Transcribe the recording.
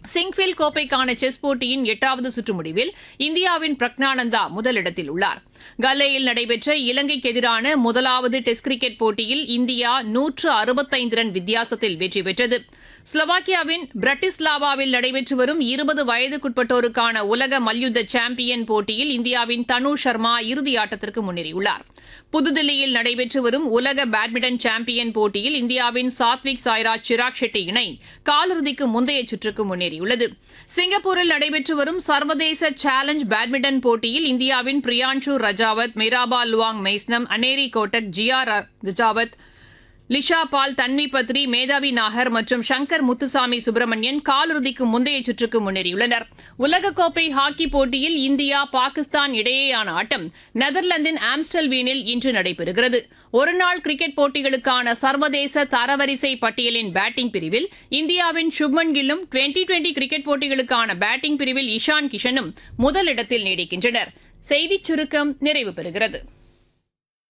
சிங்ஃபில் கோப்பைக்கான செஸ் போட்டியின் எட்டாவது சுற்று முடிவில் இந்தியாவின் பிரக்னானந்தா முதலிடத்தில் உள்ளார் கல்லேயில் நடைபெற்ற இலங்கைக்கு எதிரான முதலாவது டெஸ்ட் கிரிக்கெட் போட்டியில் இந்தியா நூற்று அறுபத்தைந்து ரன் வித்தியாசத்தில் வெற்றி பெற்றது ஸ்லோவாக்கியாவின் பிரட்டிஸ்லாவாவில் நடைபெற்று வரும் இருபது வயதுக்குட்பட்டோருக்கான உலக மல்யுத்த சாம்பியன் போட்டியில் இந்தியாவின் தனு சர்மா இறுதி ஆட்டத்திற்கு முன்னேறியுள்ளார் புதுதில்லியில் நடைபெற்று வரும் உலக பேட்மிண்டன் சாம்பியன் போட்டியில் இந்தியாவின் சாத்விக் சாய்ராஜ் சிராக் ஷெட்டி இணை காலிறுதிக்கு முந்தைய சுற்றுக்கு முன்னேறியுள்ளது சிங்கப்பூரில் நடைபெற்று வரும் சர்வதேச சேலஞ்ச் பேட்மிண்டன் போட்டியில் இந்தியாவின் பிரியான்ஷு ரஜாவத் மிராபா லுவாங் மெய்ஸ்னம் அனேரி கோட்டக் ஜியா ரஜாவத் லிஷா பால் தன்வி பத்ரி மேதாவி நாகர் மற்றும் சங்கர் முத்துசாமி சுப்பிரமணியன் காலிறுதிக்கு முந்தைய சுற்றுக்கு முன்னேறியுள்ளனர் உலகக்கோப்பை ஹாக்கி போட்டியில் இந்தியா பாகிஸ்தான் இடையேயான ஆட்டம் நெதர்லாந்தின் ஆம்ஸ்டல்வீனில் இன்று நடைபெறுகிறது ஒருநாள் கிரிக்கெட் போட்டிகளுக்கான சர்வதேச தரவரிசை பட்டியலின் பேட்டிங் பிரிவில் இந்தியாவின் சுப்மன் கில்லும் டுவெண்டி டுவெண்டி கிரிக்கெட் போட்டிகளுக்கான பேட்டிங் பிரிவில் இஷான் கிஷனும் முதலிடத்தில் நீடிக்கின்றனர் செய்திச் சுருக்கம் நிறைவு பெறுகிறது